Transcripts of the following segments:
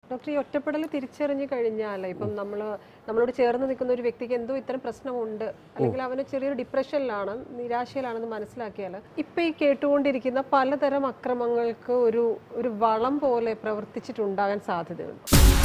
doctor ഈ ഒറ്റപ്പെടൽ തിരിച്ചറിഞ്ഞു കഴിഞ്ഞാൽ ഇപ്പം നമ്മൾ നമ്മളോട് ചേർന്ന് നിൽക്കുന്ന ഒരു വ്യക്തിക്ക് എന്തോ ഇത്തരം പ്രശ്നമുണ്ട് അല്ലെങ്കിൽ അവന് ചെറിയൊരു ഡിപ്രഷനിലാണ് നിരാശയിലാണെന്ന് മനസ്സിലാക്കിയാൽ ഇപ്പം ഈ കേട്ടുകൊണ്ടിരിക്കുന്ന പലതരം അക്രമങ്ങൾക്ക് ഒരു ഒരു വളം പോലെ പ്രവർത്തിച്ചിട്ടുണ്ടാകാൻ സാധ്യതയുണ്ട്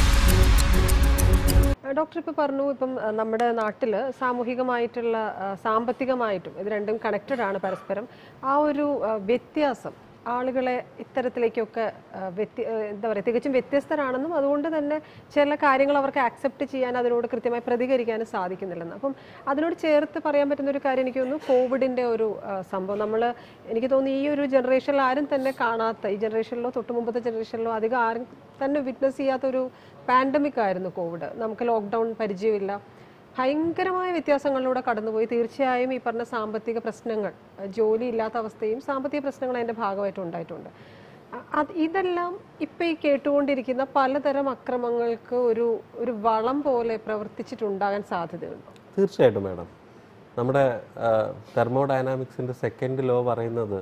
ആ, ഡോക്ടർ ഇപ്പോൾ പറഞ്ഞു ഇപ്പം ആ, നമ്മുടെ നാട്ടിൽ സാമൂഹികമായിട്ടുള്ള ആ, സാമ്പത്തികമായിട്ടും ഇത് രണ്ടും കണക്റ്റഡ് ആണ് പരസ്പരം ആ ഒരു ആ, വ്യത്യാസം ആളുകളെ ഇത്തരത്തിലേക്കൊക്കെ ആ, വ്യത്യ ആ, എന്താ പറയുക തികച്ചും വ്യത്യസ്തരാണെന്നും അതുകൊണ്ട് തന്നെ ചില കാര്യങ്ങൾ അവർക്ക് ആക്സെപ്റ്റ് ചെയ്യാൻ അതിനോട് കൃത്യമായി പ്രതികരിക്കാനും സാധിക്കുന്നില്ലെന്ന് അപ്പം അതിനോട് ചേർത്ത് പറയാൻ പറ്റുന്ന ഒരു കാര്യം എനിക്ക് തോന്നുന്നു കോവിഡിൻ്റെ ഒരു ആ, സംഭവം നമ്മൾ എനിക്ക് തോന്നുന്നു ഈ ഒരു ജനറേഷനിൽ ആരും തന്നെ കാണാത്ത ഈ ജനറേഷനിലോ തൊട്ട് മുമ്പത്തെ ജനറേഷനിലോ അധികം ആരും തന്നെ വിറ്റ്നസ് ചെയ്യാത്ത ഒരു പാൻഡമിക് ആയിരുന്നു കോവിഡ് നമുക്ക് ലോക്ക്ഡൗൺ പരിചയമില്ല ഭയങ്കരമായ വ്യത്യാസങ്ങളിലൂടെ കടന്നുപോയി തീർച്ചയായും ഈ പറഞ്ഞ സാമ്പത്തിക പ്രശ്നങ്ങൾ അഹ് ജോലി ഇല്ലാത്ത അവസ്ഥയും സാമ്പത്തിക പ്രശ്നങ്ങൾ അതിൻ്റെ ഭാഗമായിട്ട് ഉണ്ടായിട്ടുണ്ട് അ- അത് ഇതെല്ലാം ഇപ്പം ഈ കേട്ടുകൊണ്ടിരിക്കുന്ന പലതരം അക്രമങ്ങൾക്ക് ഒരു ഒരു വളം പോലെ പ്രവർത്തിച്ചിട്ടുണ്ടാകാൻ സാധ്യതയുണ്ട് തീർച്ചയായിട്ടും മാഡം നമ്മുടെ തെർമോഡൈനാമിക്സിൻ്റെ സെക്കൻഡ് ലോ പറയുന്നത്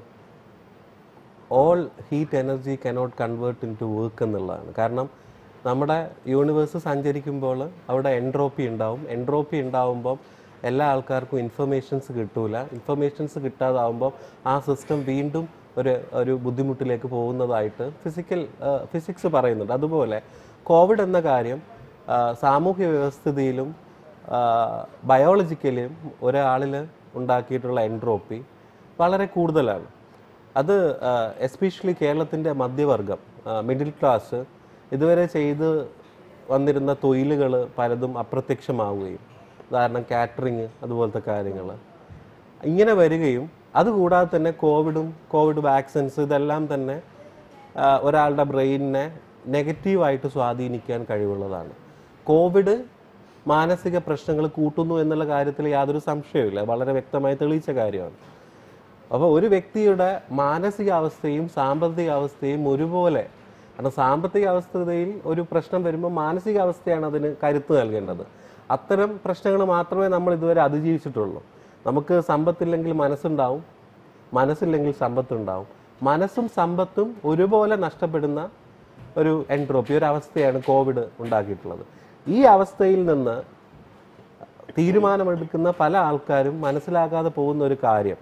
all heat energy cannot convert into work എന്നുള്ളതാണ് കാരണം നമ്മുടെ യൂണിവേഴ്സ് സഞ്ചരിക്കുമ്പോൾ അവിടെ എൻട്രോപ്പി ഉണ്ടാവും എൻട്രോപ്പി ഉണ്ടാവുമ്പം എല്ലാ ആൾക്കാർക്കും ഇൻഫർമേഷൻസ് കിട്ടൂല ഇൻഫർമേഷൻസ് കിട്ടാതാവുമ്പോൾ ആ സിസ്റ്റം വീണ്ടും ഒരു ഒരു ബുദ്ധിമുട്ടിലേക്ക് പോകുന്നതായിട്ട് ഫിസിക്കൽ ഫിസിക്സ് പറയുന്നുണ്ട് അതുപോലെ കോവിഡ് എന്ന കാര്യം ആ, സാമൂഹ്യ വ്യവസ്ഥിതിയിലും ബയോളജിക്കലിയും ഒരാളിൽ ഉണ്ടാക്കിയിട്ടുള്ള എൻട്രോപ്പി വളരെ കൂടുതലാണ് അത് എസ്പെഷ്യലി കേരളത്തിൻ്റെ മധ്യവർഗം മിഡിൽ ക്ലാസ് ഇതുവരെ ചെയ്ത് വന്നിരുന്ന തൊഴിലുകൾ പലതും അപ്രത്യക്ഷമാവുകയും ഉദാഹരണം കാറ്ററിങ് അതുപോലത്തെ കാര്യങ്ങൾ ഇങ്ങനെ വരികയും അതുകൂടാതെ തന്നെ കോവിഡും കോവിഡ് വാക്സിൻസ് ഇതെല്ലാം തന്നെ ആ, ഒരാളുടെ ബ്രെയിനിനെ നെഗറ്റീവായിട്ട് സ്വാധീനിക്കാൻ കഴിവുള്ളതാണ് കോവിഡ് മാനസിക പ്രശ്നങ്ങൾ കൂട്ടുന്നു എന്നുള്ള കാര്യത്തിൽ യാതൊരു സംശയവുമില്ല വളരെ വ്യക്തമായി തെളിയിച്ച കാര്യമാണ് അപ്പോൾ ഒരു വ്യക്തിയുടെ മാനസികാവസ്ഥയും സാമ്പത്തിക അവസ്ഥയും ഒരുപോലെ കാരണം സാമ്പത്തിക അവസ്ഥയിൽ ഒരു പ്രശ്നം വരുമ്പോൾ മാനസികാവസ്ഥയാണ് അതിന് കരുത്ത് നൽകേണ്ടത് അത്തരം പ്രശ്നങ്ങൾ മാത്രമേ നമ്മൾ ഇതുവരെ അതിജീവിച്ചിട്ടുള്ളൂ നമുക്ക് സമ്പത്തില്ലെങ്കിൽ മനസ്സുണ്ടാവും മനസ്സില്ലെങ്കിൽ സമ്പത്തുണ്ടാവും മനസ്സും സമ്പത്തും ഒരുപോലെ നഷ്ടപ്പെടുന്ന ഒരു എൻട്രോപ്പി ഒരു അവസ്ഥയാണ് കോവിഡ് ഉണ്ടാക്കിയിട്ടുള്ളത് ഈ അവസ്ഥയിൽ നിന്ന് തീരുമാനമെടുക്കുന്ന പല ആൾക്കാരും മനസ്സിലാക്കാതെ പോകുന്ന ഒരു കാര്യം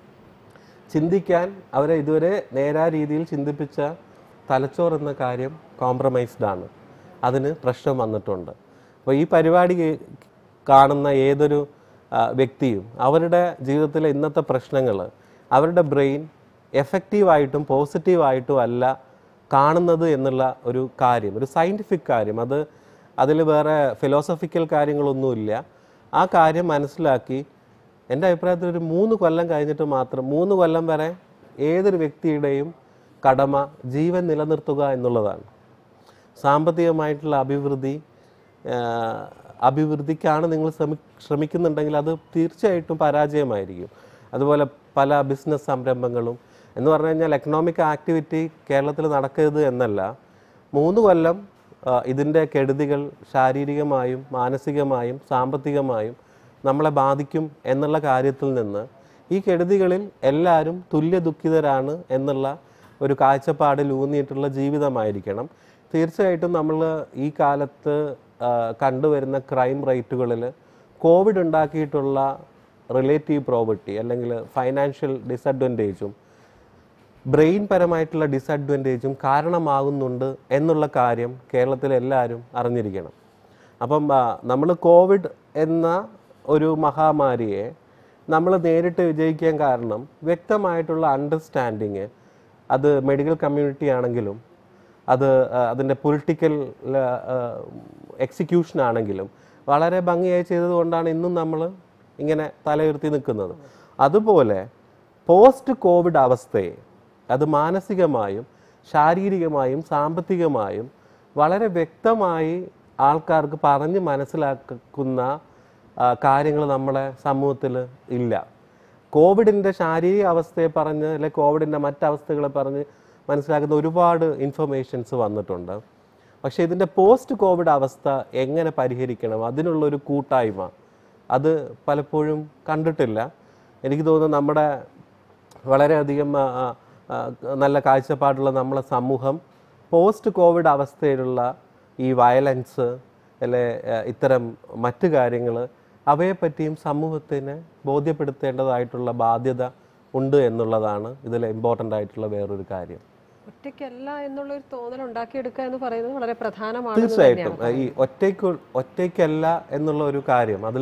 ചിന്തിക്കാൻ അവരെ ഇതുവരെ നേരാ രീതിയിൽ ചിന്തിപ്പിച്ച തലച്ചോർ എന്ന കാര്യം കോംപ്രമൈസ്ഡ് ആണ് അതിന് പ്രശ്നം വന്നിട്ടുണ്ട് അപ്പോൾ ഈ പരിപാടി കേ- കാണുന്ന ഏതൊരു ആ, വ്യക്തിയും അവരുടെ ജീവിതത്തിലെ ഇന്നത്തെ പ്രശ്നങ്ങൾ അവരുടെ ബ്രെയിൻ എഫക്റ്റീവായിട്ടും പോസിറ്റീവായിട്ടും അല്ല കാണുന്നത് എന്നുള്ള ഒരു കാര്യം ഒരു സയൻറ്റിഫിക് കാര്യം അത് അതിൽ വേറെ ഫിലോസഫിക്കൽ കാര്യങ്ങളൊന്നുമില്ല ആ കാര്യം മനസ്സിലാക്കി എൻ്റെ അഭിപ്രായത്തിൽ ഒരു മൂന്ന് കൊല്ലം കഴിഞ്ഞിട്ട് മാത്രം മൂന്ന് കൊല്ലം വരെ ഏതൊരു വ്യക്തിയുടെയും കടമ ജീവൻ നിലനിർത്തുക എന്നുള്ളതാണ് സാമ്പത്തികമായിട്ടുള്ള അഭിവൃദ്ധി ആ, അഭിവൃദ്ധിക്കാണ് നിങ്ങൾ ശ്രമി ശ്രമിക്കുന്നുണ്ടെങ്കിൽ അത് തീർച്ചയായിട്ടും പരാജയമായിരിക്കും അതുപോലെ പല ബിസിനസ് സംരംഭങ്ങളും എന്ന് പറഞ്ഞു കഴിഞ്ഞാൽ എക്കണോമിക് ആക്ടിവിറ്റി കേരളത്തിൽ നടക്കരുത് എന്നല്ല മൂന്ന് കൊല്ലം ആ, ഇതിൻ്റെ കെടുതികൾ ശാരീരികമായും മാനസികമായും സാമ്പത്തികമായും നമ്മളെ ബാധിക്കും എന്നുള്ള കാര്യത്തിൽ നിന്ന് ഈ കെടുതികളിൽ എല്ലാവരും തുല്യ ദുഃഖിതരാണ് എന്നുള്ള ഒരു കാഴ്ചപ്പാടിൽ ഊന്നിയിട്ടുള്ള ജീവിതമായിരിക്കണം തീർച്ചയായിട്ടും നമ്മൾ ഈ കാലത്ത് ആ, കണ്ടുവരുന്ന ക്രൈം റേറ്റുകളിൽ കോവിഡ് ഉണ്ടാക്കിയിട്ടുള്ള റിലേറ്റീവ് പ്രോബർട്ടി അല്ലെങ്കിൽ ഫൈനാൻഷ്യൽ ഡിസഡ്വാൻറ്റേജും ബ്രെയിൻ പരമായിട്ടുള്ള ഡിസഡ്വാൻറ്റേജും കാരണമാകുന്നുണ്ട് എന്നുള്ള കാര്യം കേരളത്തിലെ എല്ലാവരും അറിഞ്ഞിരിക്കണം അപ്പം നമ്മൾ കോവിഡ് എന്ന ഒരു മഹാമാരിയെ നമ്മൾ നേരിട്ട് വിജയിക്കാൻ കാരണം വ്യക്തമായിട്ടുള്ള അണ്ടർസ്റ്റാൻഡിങ് അത് മെഡിക്കൽ കമ്മ്യൂണിറ്റി ആണെങ്കിലും അത് ആ, അതിൻ്റെ പൊളിറ്റിക്കൽ എക്സിക്യൂഷൻ ആണെങ്കിലും വളരെ ഭംഗിയായി ചെയ്തതുകൊണ്ടാണ് ഇന്നും നമ്മൾ ഇങ്ങനെ തലയുയർത്തി നിൽക്കുന്നത് അതുപോലെ പോസ്റ്റ് കോവിഡ് അവസ്ഥയെ അത് മാനസികമായും ശാരീരികമായും സാമ്പത്തികമായും വളരെ വ്യക്തമായി ആൾക്കാർക്ക് പറഞ്ഞ് മനസ്സിലാക്കുന്ന കാര്യങ്ങൾ നമ്മുടെ സമൂഹത്തിൽ ഇല്ല കോവിഡിൻ്റെ ശാരീരിക അവസ്ഥയെ പറഞ്ഞ് അല്ലെ കോവിഡിൻ്റെ മറ്റവസ്ഥകളെ പറഞ്ഞ് മനസ്സിലാക്കുന്ന ഒരുപാട് ഇൻഫർമേഷൻസ് വന്നിട്ടുണ്ട് പക്ഷേ ഇതിൻ്റെ പോസ്റ്റ് കോവിഡ് അവസ്ഥ എങ്ങനെ പരിഹരിക്കണം അതിനുള്ളൊരു കൂട്ടായ്മ അത് പലപ്പോഴും കണ്ടിട്ടില്ല എനിക്ക് തോന്നുന്നു നമ്മുടെ വളരെയധികം ആ, ആ, ആ, നല്ല കാഴ്ചപ്പാടുള്ള നമ്മളെ സമൂഹം പോസ്റ്റ് കോവിഡ് അവസ്ഥയിലുള്ള ഈ വയലൻസ് അല്ലെ ഏഹ്, ഇത്തരം മറ്റു കാര്യങ്ങൾ അവയെപ്പറ്റിയും സമൂഹത്തിന് ബോധ്യപ്പെടുത്തേണ്ടതായിട്ടുള്ള ബാധ്യത ഉണ്ട് എന്നുള്ളതാണ് ഇതിൽ ഇമ്പോർട്ടൻ്റ് ആയിട്ടുള്ള വേറൊരു കാര്യം ഒറ്റയ്ക്കല്ല എന്നുള്ള ഒരു തോന്നൽ ഉണ്ടാക്കിയെടുക്കുക എന്ന് പറയുന്നത് വളരെ പ്രധാനമാണ് തീർച്ചയായിട്ടും ഈ ഒറ്റയ്ക്ക് ഒറ്റയ്ക്കല്ല എന്നുള്ള ഒരു കാര്യം അതിൽ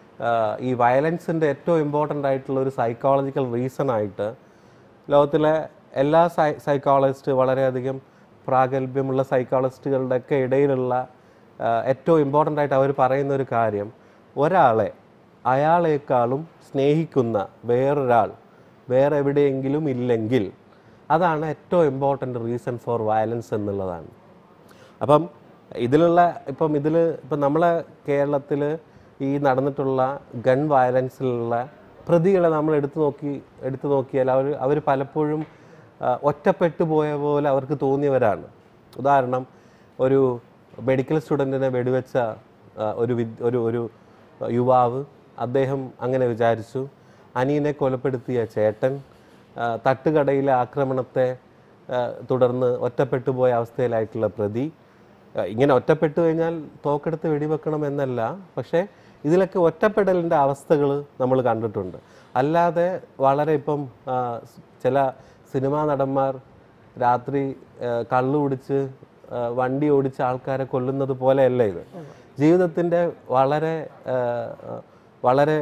ഈ വയലൻസിൻ്റെ ഏറ്റവും ഇമ്പോർട്ടൻ്റ് ആയിട്ടുള്ള ഒരു സൈക്കോളജിക്കൽ റീസൺ ആയിട്ട് ലോകത്തിലെ എല്ലാ സൈ സൈക്കോളജിസ്റ്റ് വളരെയധികം പ്രാഗൽഭ്യമുള്ള സൈക്കോളജിസ്റ്റുകളുടെ ഒക്കെ ഇടയിലുള്ള ആ, ഏറ്റവും ഇമ്പോർട്ടൻ്റ് ആയിട്ട് അവർ പറയുന്ന ഒരു കാര്യം ഒരാളെ അയാളെക്കാളും സ്നേഹിക്കുന്ന വേറൊരാൾ വേറെ എവിടെയെങ്കിലും ഇല്ലെങ്കിൽ അതാണ് ഏറ്റവും ഇമ്പോർട്ടൻ്റ് റീസൺ ഫോർ വയലൻസ് എന്നുള്ളതാണ് അപ്പം ഇതിലുള്ള ഇപ്പം ഇതിൽ ഇപ്പം നമ്മളെ കേരളത്തിൽ ഈ നടന്നിട്ടുള്ള ഗൺ വയലൻസിലുള്ള പ്രതികളെ നമ്മൾ എടുത്തു നോക്കി എടുത്തു നോക്കിയാൽ അവർ അവർ പലപ്പോഴും ആ, ഒറ്റപ്പെട്ടു പോയ പോലെ അവർക്ക് തോന്നിയവരാണ് ഉദാഹരണം ഒരു മെഡിക്കൽ സ്റ്റുഡൻറ്റിനെ വെടിവെച്ച ആ, ഒരു വിദ് ഒരു ഒരു യുവാവ് അദ്ദേഹം അങ്ങനെ വിചാരിച്ചു അനിയനെ കൊലപ്പെടുത്തിയ ചേട്ടൻ ആ, തട്ടുകടയിലെ ആക്രമണത്തെ ആ, തുടർന്ന് ഒറ്റപ്പെട്ടു പോയ അവസ്ഥയിലായിട്ടുള്ള പ്രതി ആ, ഇങ്ങനെ ഒറ്റപ്പെട്ടു കഴിഞ്ഞാൽ തോക്കെടുത്ത് വെടിവെക്കണം എന്നല്ല പക്ഷേ ഇതിലൊക്കെ ഒറ്റപ്പെടലിൻ്റെ അവസ്ഥകൾ നമ്മൾ കണ്ടിട്ടുണ്ട് അല്ലാതെ വളരെ ഇപ്പം ആ, സ് ചില സിനിമാ നടന്മാർ രാത്രി ആ, കള്ളു കുടിച്ച് ആ, വണ്ടി ഓടിച്ച് ആൾക്കാരെ കൊല്ലുന്നത് പോലെയല്ല ഇത് ജീവിതത്തിൻ്റെ വളരെ ആ, ആ, വളരെ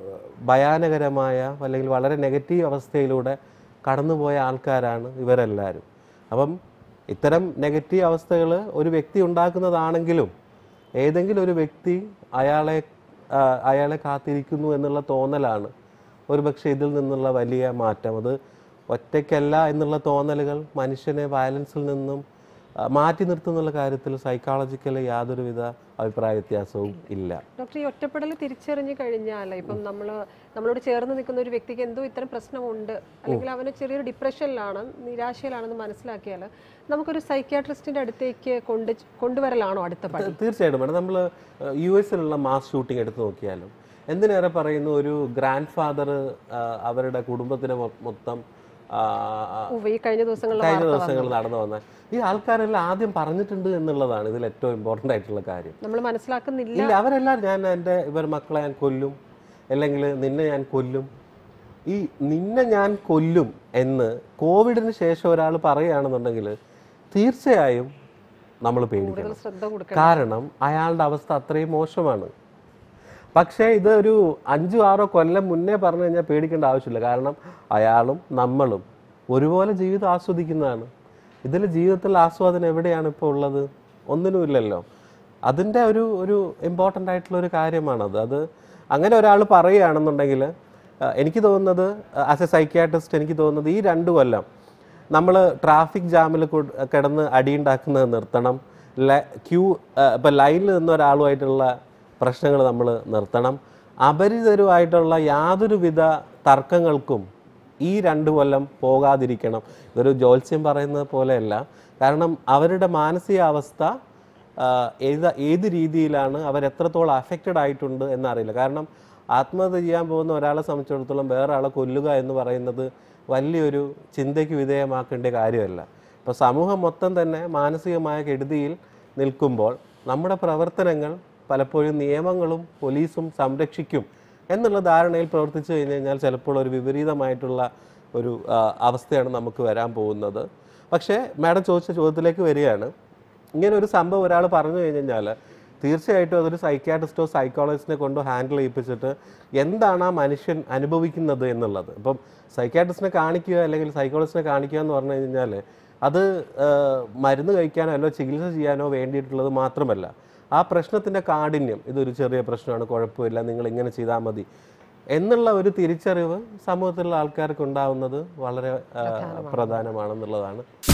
ഭയാനകരമായ അല്ലെങ്കിൽ വളരെ നെഗറ്റീവ് അവസ്ഥയിലൂടെ കടന്നുപോയ ആൾക്കാരാണ് ഇവരെല്ലാവരും അപ്പം ഇത്തരം നെഗറ്റീവ് അവസ്ഥകൾ ഒരു വ്യക്തി ഉണ്ടാക്കുന്നതാണെങ്കിലും ഏതെങ്കിലും ഒരു വ്യക്തി അയാളെ ആ, അയാളെ കാത്തിരിക്കുന്നു എന്നുള്ള തോന്നലാണ് ഒരുപക്ഷെ ഇതിൽ നിന്നുള്ള വലിയ മാറ്റം അത് ഒറ്റയ്ക്കല്ല എന്നുള്ള തോന്നലുകൾ മനുഷ്യനെ വയലൻസിൽ നിന്നും ആ, മാറ്റി നിർത്തുന്നുള്ള കാര്യത്തിൽ സൈക്കോളജിക്കലി യാതൊരുവിധ അഭിപ്രായ വ്യത്യാസവും ഇല്ല ഡോക്ടർ ഈ ഒറ്റപ്പെടൽ തിരിച്ചറിഞ്ഞു കഴിഞ്ഞാൽ ഇപ്പം നമ്മൾ നമ്മളോട് ചേർന്ന് നിൽക്കുന്ന ഒരു വ്യക്തിക്ക് എന്തോ ഇത്തരം പ്രശ്നമുണ്ട് അല്ലെങ്കിൽ അവന് ചെറിയൊരു ഡിപ്രഷനിലാണ് നിരാശയിലാണെന്ന് മനസ്സിലാക്കിയാൽ നമുക്കൊരു സൈക്യാട്രിസ്റ്റിന്റെ അടുത്തേക്ക് കൊണ്ട് കൊണ്ടുവരലാണോ അടുത്ത പടി തീ- തീർച്ചയായിട്ടും മേഡം നമ്മൾ യു എസിലുള്ള മാസ് ഷൂട്ടിംഗ് എടുത്ത് നോക്കിയാലും എന്തിനേറെ പറയുന്നു ഒരു ഗ്രാൻഡ് ഫാദർ അവരുടെ കുടുംബത്തിനെ മൊ- മൊത്തം ആ, ആ, ഉവ്വ് ഈ കഴിഞ്ഞ ദിവസങ്ങളിൽ കഴിഞ്ഞ ദിവസങ്ങൾ നടന്നു വന്ന ഈ ആൾക്കാരെല്ലാം ആദ്യം പറഞ്ഞിട്ടുണ്ട് എന്നുള്ളതാണ് ഇതിൽ ഏറ്റവും ഇമ്പോർട്ടൻ്റ് ആയിട്ടുള്ള കാര്യം നമ്മൾ മനസ്സിലാക്കുന്നില്ല ഇല്ല അവരെല്ലാം ഞാൻ എൻ്റെ ഇവർ മക്കളെ ഞാൻ കൊല്ലും അല്ലെങ്കിൽ നിന്നെ ഞാൻ കൊല്ലും ഈ നിന്നെ ഞാൻ കൊല്ലും എന്ന് കോവിഡിന് ശേഷം ഒരാൾ പറയുകയാണെന്നുണ്ടെങ്കിൽ തീർച്ചയായും നമ്മൾ പേടിക്കണം കൂടുതൽ ശ്രദ്ധ കൊടുക്കണം കാരണം അയാളുടെ അവസ്ഥ അത്രയും മോശമാണ് പക്ഷേ ഇത് ഒരു അഞ്ചു ആറോ കൊല്ലം മുന്നേ പറഞ്ഞു കഴിഞ്ഞാൽ പേടിക്കേണ്ട ആവശ്യമില്ല കാരണം അയാളും നമ്മളും ഒരുപോലെ ജീവിതം ആസ്വദിക്കുന്നതാണ് ഇതിൽ ജീവിതത്തിൽ ആസ്വാദനം എവിടെയാണ് ഇപ്പോൾ ഉള്ളത് ഒന്നിനുമില്ലല്ലോ അതിൻ്റെ ഒരു ഒരു ഇമ്പോർട്ടൻ്റ് ആയിട്ടുള്ള ഒരു കാര്യമാണത് അത് അങ്ങനെ ഒരാൾ പറയുകയാണെന്നുണ്ടെങ്കിൽ ആ, എനിക്ക് തോന്നുന്നത് ആസ് എ സൈക്യാട്രിസ്റ്റ് എനിക്ക് തോന്നുന്നത് ഈ രണ്ട് കൊല്ലം നമ്മൾ ട്രാഫിക് ജാമിൽ കിടന്ന് അടിയുണ്ടാക്കുന്നത് നിർത്തണം ക്യൂ ഇപ്പം ലൈനിൽ നിന്ന ഒരാളുമായിട്ടുള്ള പ്രശ്നങ്ങൾ നമ്മൾ നിർത്തണം അപരിചിതരുമായിട്ടുള്ള യാതൊരുവിധ തർക്കങ്ങൾക്കും ഈ രണ്ട് കൊല്ലം പോകാതിരിക്കണം ഇതൊരു ജ്യോത്സ്യം പറയുന്നത് പോലെയല്ല കാരണം അവരുടെ മാനസികാവസ്ഥ ആ, ഏത് ഏത് രീതിയിലാണ് അവർ എത്രത്തോളം അഫക്റ്റഡ് ആയിട്ടുണ്ട് എന്നറിയില്ല കാരണം ആത്മഹത്യ ചെയ്യാൻ പോകുന്ന ഒരാളെ സംബന്ധിച്ചിടത്തോളം വേറെ ആളെ കൊല്ലുക എന്ന് പറയുന്നത് വലിയൊരു ചിന്തയ്ക്ക് വിധേയമാക്കേണ്ട കാര്യമല്ല ഇപ്പോൾ സമൂഹം മൊത്തം തന്നെ മാനസികമായ കെടുതിയിൽ നിൽക്കുമ്പോൾ നമ്മുടെ പ്രവർത്തനങ്ങൾ പലപ്പോഴും നിയമങ്ങളും പോലീസും സംരക്ഷിക്കും എന്നുള്ള ധാരണയിൽ പ്രവർത്തിച്ചു കഴിഞ്ഞ് കഴിഞ്ഞാൽ ചിലപ്പോൾ ഒരു വിപരീതമായിട്ടുള്ള ഒരു ആ, അവസ്ഥയാണ് നമുക്ക് വരാൻ പോകുന്നത് പക്ഷേ മാഡം ചോദിച്ച ചോദ്യത്തിലേക്ക് വരികയാണ് ഇങ്ങനെ ഒരു സംഭവം ഒരാൾ പറഞ്ഞു കഴിഞ്ഞ് കഴിഞ്ഞാൽ തീർച്ചയായിട്ടും അതൊരു സൈക്യാട്രിസ്റ്റോ സൈക്കോളജിസ്റ്റിനെ കൊണ്ടോ ഹാൻഡിൽ ചെയ്യിപ്പിച്ചിട്ട് എന്താണ് ആ മനുഷ്യൻ അനുഭവിക്കുന്നത് എന്നുള്ളത് ഇപ്പം സൈക്യാട്രിസ്റ്റിനെ കാണിക്കുക അല്ലെങ്കിൽ സൈക്കോളജിസ്റ്റിനെ കാണിക്കുക എന്ന് പറഞ്ഞു കഴിഞ്ഞാൽ അത് ആ, മരുന്ന് കഴിക്കാനോ അല്ലോ ചികിത്സ ചെയ്യാനോ വേണ്ടിയിട്ടുള്ളത് മാത്രമല്ല ആ പ്രശ്നത്തിൻ്റെ കാഠിന്യം ഇതൊരു ചെറിയ പ്രശ്നമാണ് കുഴപ്പമില്ല നിങ്ങൾ ഇങ്ങനെ ചെയ്താൽ മതി എന്നുള്ള ഒരു തിരിച്ചറിവ് സമൂഹത്തിലുള്ള ആൾക്കാർക്ക് ഉണ്ടാവുന്നത് വളരെ ആ, പ്രധാനമാണെന്നുള്ളതാണ്